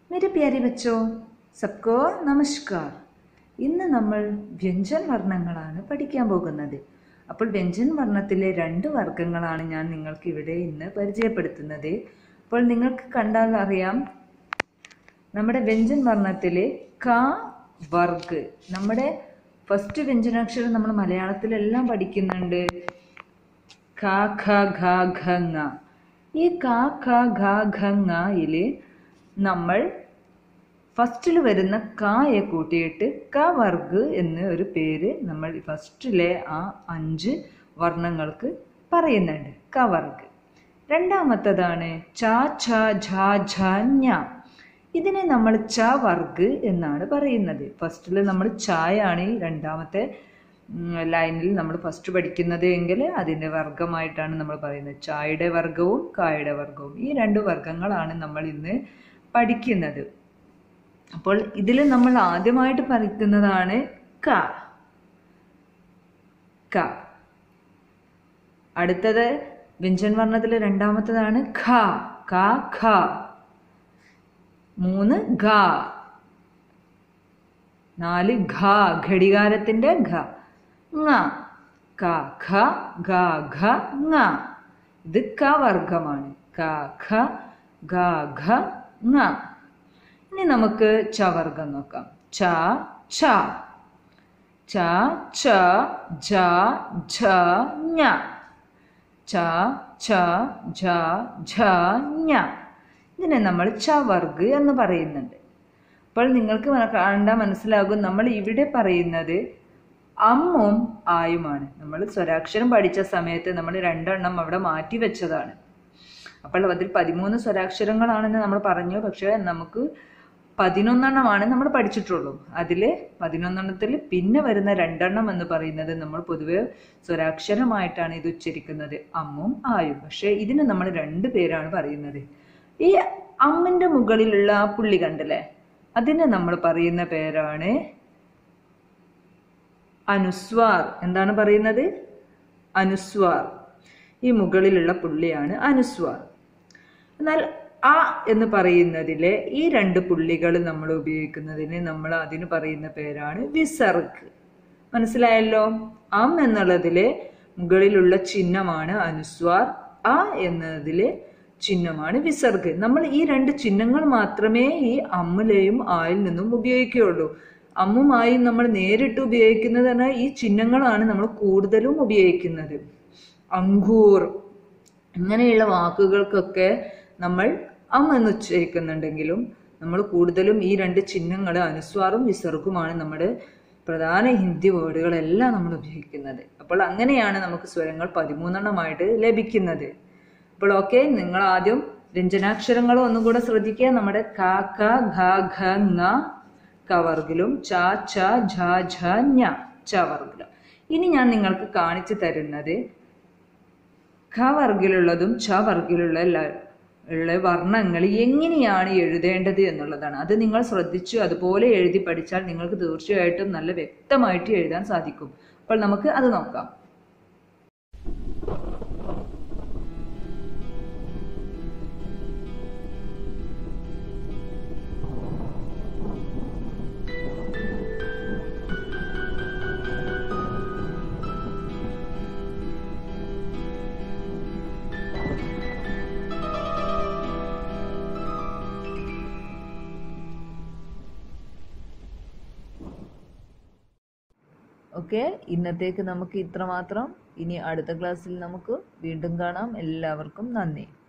मेरे प्यारे बच्चों सबको നമസ്കാർ ഇന്ന് നമ്മൾ വ്യഞ്ജൻ വർണ്ണങ്ങളാണ് പഠിക്കാൻ പോകുന്നത് അപ്പോൾ വ്യഞ്ജൻ വർണ്ണത്തിലെ രണ്ട് വർഗങ്ങളാണ് ഞാൻ നിങ്ങൾക്ക് ഇവിടെ ഇന്ന് പരിചയപ്പെടുത്തുന്നത് അപ്പോൾ നിങ്ങൾക്ക് കണ്ടാൽ അറിയാം നമ്മുടെ വ്യഞ്ജൻ വർണ്ണത്തിലെ ക വർഗ് നമ്മുടെ ഫസ്റ്റ് വ്യഞ്ജനാക്ഷരം നമ്മൾ മലയാളത്തിലെല്ലാം പഠിക്കുന്നുണ്ട് ക ഖ ഘ ഘ ങ ഈ ക ഖ ഘ ഘ ങയില് നമ്മൾ ഫസ്റ്റിൽ വരുന്ന കായെ കൂട്ടിയിട്ട് ക വർഗ് എന്ന ഒരു പേര് നമ്മൾ ഫസ്റ്റിലെ ആ അഞ്ച് വർണ്ണങ്ങൾക്ക് പറയുന്നുണ്ട് ക വർഗ് രണ്ടാമത്തതാണ് ച ഛ ഝ ഝ ഞ ഇതിനെ നമ്മൾ ച വർഗ് എന്നാണ് പറയുന്നത് ഫസ്റ്റിൽ നമ്മൾ ചായാണ് ഈ രണ്ടാമത്തെ ലൈനിൽ നമ്മൾ ഫസ്റ്റ് പഠിക്കുന്നത് എങ്കിൽ അതിൻ്റെ വർഗമായിട്ടാണ് നമ്മൾ പറയുന്നത് ചായയുടെ വർഗവും കായുടെ വർഗവും ഈ രണ്ട് വർഗങ്ങളാണ് നമ്മൾ ഇന്ന് പഠിക്കുന്നത് അപ്പോൾ ഇതിൽ നമ്മൾ ആദ്യമായിട്ട് പഠിക്കുന്നതാണ് ക ക അടുത്തത് വ്യഞ്ജൻ വർണ്ണത്തിൽ രണ്ടാമത്തതാണ് ഖ ക ഖ മൂന്ന് ഘ നാല് ഘ ഘടികാരത്തിന്റെ ഘ ങ ക ഖ ഗ ഘ ങ ഇത് ക വർഗമാണ് ക ഖ ഗ ഘ ങ ഇനി നമുക്ക് ച വർഗം നോക്കാം ച ഛ ച ഛ ജ ഝ ഞ ച ഛ ജ ഝ ഞ ഇതിനെ നമ്മൾ ച വർഗ് എന്ന് പറയുന്നുണ്ട് അപ്പോൾ നിങ്ങൾക്ക് കണ്ടാൽ മനസ്സിലാകും നമ്മൾ ഇവിടെ പറയുന്നത് അമ്മും ആയുമാണ് നമ്മൾ സ്വരാക്ഷരം പഠിച്ച സമയത്ത് നമ്മൾ രണ്ടെണ്ണം അവിടെ മാറ്റി വെച്ചതാണ് അപ്പോൾ അതിൽ പതിമൂന്ന് സ്വരാക്ഷരങ്ങളാണെന്ന് നമ്മൾ പറഞ്ഞു പക്ഷേ നമുക്ക് പതിനൊന്നെണ്ണമാണ് നമ്മൾ പഠിച്ചിട്ടുള്ളൂ അതിൽ പതിനൊന്നെണ്ണത്തിൽ പിന്നെ വരുന്ന രണ്ടെണ്ണം എന്ന് പറയുന്നത് നമ്മൾ പൊതുവെ സ്വരാക്ഷരമായിട്ടാണ് ഇത് ഉച്ചരിക്കുന്നത് അമ്മും ആയും പക്ഷേ ഇതിന് നമ്മൾ രണ്ട് പേരാണ് പറയുന്നത് ഈ അമ്മിന്റെ മുകളിലുള്ള ആ പുള്ളി കണ്ടല്ലേ അതിന് നമ്മൾ പറയുന്ന പേരാണ് അനുസ്വാർ എന്താണ് പറയുന്നത് അനുസ്വാർ ഈ മുകളിലുള്ള പുള്ളിയാണ് അനുസ്വാർ എന്നാൽ ആ എന്ന് പറയുന്നതിലെ ഈ രണ്ട് പുള്ളികൾ നമ്മൾ ഉപയോഗിക്കുന്നതിന് നമ്മൾ അതിന് പറയുന്ന പേരാണ് വിസർഗ് മനസ്സിലായല്ലോ അം എന്നുള്ളതിലെ മുകളിലുള്ള ചിഹ്നമാണ് അനുസ്വാർ ആ എന്നതിലെ ചിഹ്നമാണ് വിസർഗ് നമ്മൾ ഈ രണ്ട് ചിഹ്നങ്ങൾ മാത്രമേ ഈ അമ്മിലെയും ആയിൽ നിന്നും ഉപയോഗിക്കുകയുള്ളൂ അമ്മുമായും നമ്മൾ നേരിട്ട് ഉപയോഗിക്കുന്നത് പറഞ്ഞാൽ ഈ ചിഹ്നങ്ങളാണ് നമ്മൾ കൂടുതലും ഉപയോഗിക്കുന്നത് അങ്കൂർ ഇങ്ങനെയുള്ള വാക്കുകൾക്കൊക്കെ നമ്മൾ അം എന്ന് ഉച്ചരിക്കുന്നുണ്ടെങ്കിലും നമ്മൾ കൂടുതലും ഈ രണ്ട് ചിഹ്നങ്ങൾ അനുസ്വാറും വിസർഗുമാണ് നമ്മുടെ പ്രധാന ഹിന്ദി വേർഡുകളെല്ലാം നമ്മൾ ഉപയോഗിക്കുന്നത് അപ്പോൾ അങ്ങനെയാണ് നമുക്ക് സ്വരങ്ങൾ പതിമൂന്നെണ്ണമായിട്ട് ലഭിക്കുന്നത് അപ്പോൾ ഓക്കെ നിങ്ങൾ ആദ്യം വ്യഞ്ജനാക്ഷരങ്ങൾ ഒന്നും കൂടെ ശ്രദ്ധിക്കുക നമ്മുടെ ക ഖ ഘ ഘ ങ കവർഗിലും ച ച ഝ ഝ ഞ ച വർഗിലും ഇനി ഞാൻ നിങ്ങൾക്ക് കാണിച്ചു തരുന്നത് ഖ വർഗിലുള്ളതും ച വർഗിലുള്ള ഉള്ള വർണ്ണങ്ങൾ എങ്ങനെയാണ് എഴുതേണ്ടത് എന്നുള്ളതാണ് അത് നിങ്ങൾ ശ്രദ്ധിച്ചു അതുപോലെ എഴുതി പഠിച്ചാൽ നിങ്ങൾക്ക് തീർച്ചയായിട്ടും നല്ല വ്യക്തമായിട്ട് എഴുതാൻ സാധിക്കും അപ്പോൾ നമുക്ക് അത് നോക്കാം ഓക്കെ ഇന്നത്തേക്ക് നമുക്ക് ഇത്രമാത്രം ഇനി അടുത്ത ക്ലാസ്സിൽ നമുക്ക് വീണ്ടും കാണാം എല്ലാവർക്കും നന്ദി